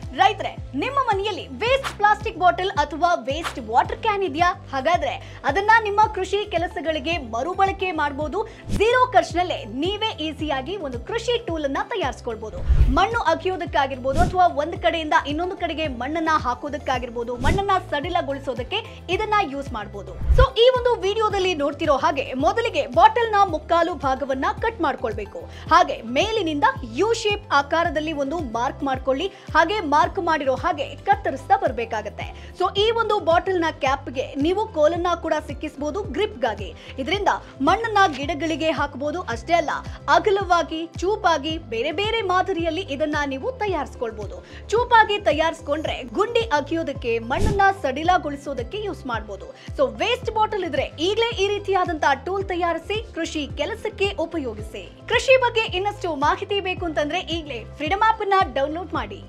ರೈತರೆ ನಿಮ್ಮ ಮನೆಯಲ್ಲಿ waste plastic bottle ಅಥವಾ ವೇಸ್ಟ್ ವಾಟರ್ ಕ್ಯಾನ್ ಇದೆಯಾ ಹಾಗಾದ್ರೆ ಅದನ್ನ ನಿಮ್ಮ ಕೃಷಿ ಕೆಲಸಗಳಿಗೆ ಮರುಬಳಕೆ ಮಾಡಬಹುದು ಝೀರೋ ಖರ್ಚಿನಲ್ಲೇ ನೀವೇ ಈಸಿಯಾಗಿ ಒಂದು ಕೃಷಿ ಟೂಲ್ ಅನ್ನ ತಯಾರಿಸ್ಕೊಳ್ಬಹುದು ಮಣ್ಣು ಅಗಿಯೋದಕ್ಕಾಗಿರ್ಬೋದು ಅಥವಾ ಒಂದು ಕಡೆಯಿಂದ ಇನ್ನೊಂದು ಕಡೆಗೆ ಮಣ್ಣನ್ನ ಹಾಕೋದಕ್ಕಾಗಿರ್ಬೋದು ಮಣ್ಣನ್ನ ಸಡಿಲಗೊಳಿಸೋದಕ್ಕೆ ಇದನ್ನ ಯೂಸ್ ಮಾಡಬಹುದು ಸೊ ಈ ಒಂದು ವಿಡಿಯೋದಲ್ಲಿ ನೋಡ್ತಿರೋ ಹಾಗೆ ಮೊದಲಿಗೆ ಬಾಟಲ್ ನ ಮುಕ್ಕಾಲು ಭಾಗವನ್ನ ಕಟ್ ಮಾಡ್ಕೊಳ್ಬೇಕು ಹಾಗೆ ಮೇಲಿನಿಂದ ಯು ಶೇಪ್ ಆಕಾರದಲ್ಲಿ ಒಂದು ಮಾರ್ಕ್ ಮಾಡ್ಕೊಳ್ಳಿ ಹಾಗೆ ಮಾರ್ಕ್ ಮಾಡಿರೋ ಹಾಗೆ ಕತ್ತರಿಸ್ತಾ ಬರ್ಬೇಕಾಗತ್ತೆ ಸೊ ಈ ಒಂದು ಬಾಟಲ್ ನ ಕ್ಯಾಪ್ಗೆ ನೀವು ಕೋಲನ್ನ ಕೂಡ ಸಿಕ್ಕಿಸಬಹುದು ಗ್ರಿಪ್ಗಾಗಿ ಇದರಿಂದ ಮಣ್ಣನ್ನ ಗಿಡಗಳಿಗೆ ಹಾಕಬಹುದು ಅಷ್ಟೇ ಅಲ್ಲ ಅಗಲವಾಗಿ ಚೂಪಾಗಿ ಬೇರೆ ಬೇರೆ ಮಾದರಿಯಲ್ಲಿ ಇದನ್ನ ನೀವು ತಯಾರಿಸ್ಕೊಳ್ಬಹುದು ಚೂಪಾಗಿ ತಯಾರಿಸ್ಕೊಂಡ್ರೆ ಗುಂಡಿ ಅಗಿಯೋದಕ್ಕೆ ಮಣ್ಣನ್ನ ಸಡಿಲಗೊಳಿಸೋದಕ್ಕೆ ಯೂಸ್ ಮಾಡಬಹುದು ಸೊ ವೇಸ್ಟ್ ಬಾಟಲ್ ಇದ್ರೆ ಈಗಲೇ ಈ ರೀತಿಯಾದಂತಹ ಟೂಲ್ ತಯಾರಿಸಿ ಕೃಷಿ ಕೆಲಸಕ್ಕೆ ಉಪಯೋಗಿಸಿ ಕೃಷಿ ಬಗ್ಗೆ ಇನ್ನಷ್ಟು ಮಾಹಿತಿ ಬೇಕು ಅಂತಂದ್ರೆ ಈಗಲೇ ಫ್ರೀಡಮ್ ಆಪ್ ಅನ್ನ ಡೌನ್ಲೋಡ್ ಮಾಡಿ